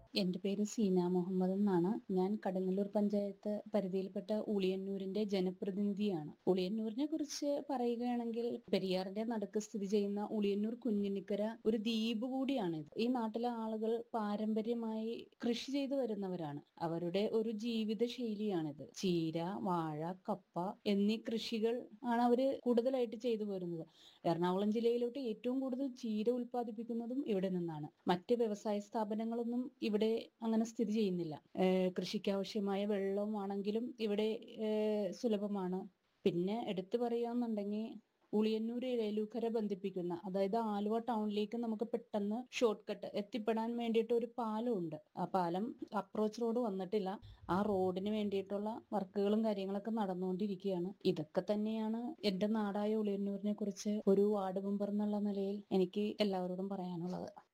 എന്റെ പേര് സീന മുഹമ്മദ് എന്നാണ് ഞാൻ കടങ്ങല്ലൂർ പഞ്ചായത്ത് പരിധിയിൽപ്പെട്ട ഉളിയന്നൂരിന്റെ ജനപ്രതിനിധിയാണ് ഉളിയന്നൂരിനെ കുറിച്ച് പറയുകയാണെങ്കിൽ പെരിയാറിന്റെ നടുക്ക് സ്ഥിതി ചെയ്യുന്ന ഉളിയന്നൂർ കുഞ്ഞിനിക്കര ഒരു ദ്വീപ് കൂടിയാണിത് ഈ നാട്ടിലെ ആളുകൾ പാരമ്പര്യമായി കൃഷി ചെയ്തു വരുന്നവരാണ് അവരുടെ ഒരു ജീവിത ശൈലിയാണിത് ചീര വാഴ കപ്പ എന്നീ കൃഷികൾ ആണ് അവര് കൂടുതലായിട്ട് ചെയ്തു വരുന്നത് എറണാകുളം ജില്ലയിലോട്ട് ഏറ്റവും കൂടുതൽ ചീര ഉൽപ്പാദിപ്പിക്കുന്നതും ഇവിടെ നിന്നാണ് മറ്റ് വ്യവസായ സ്ഥാപനങ്ങളൊന്നും ഇവിടെ അങ്ങനെ സ്ഥിതി ചെയ്യുന്നില്ല ഏഹ് കൃഷിക്ക് ആവശ്യമായ വെള്ളമാണെങ്കിലും ഇവിടെ ഏഹ് സുലഭമാണ് പിന്നെ എടുത്തു പറയാന്നുണ്ടെങ്കിൽ ഉളിയന്നൂർ ഏലൂക്കര ബന്ധിപ്പിക്കുന്ന അതായത് ആലുവ ടൗണിലേക്ക് നമുക്ക് പെട്ടെന്ന് ഷോർട്ട് കട്ട് എത്തിപ്പെടാൻ വേണ്ടിയിട്ട് ഒരു പാലമുണ്ട് ആ പാലം അപ്രോച്ച് റോഡ് വന്നിട്ടില്ല ആ റോഡിന് വേണ്ടിയിട്ടുള്ള വർക്കുകളും കാര്യങ്ങളൊക്കെ നടന്നുകൊണ്ടിരിക്കുകയാണ് ഇതൊക്കെ തന്നെയാണ് എന്റെ നാടായ ഉളിയന്നൂരിനെ കുറിച്ച് ഒരു വാർഡ് മെമ്പർ എന്നുള്ള നിലയിൽ എനിക്ക് എല്ലാവരോടും പറയാനുള്ളത്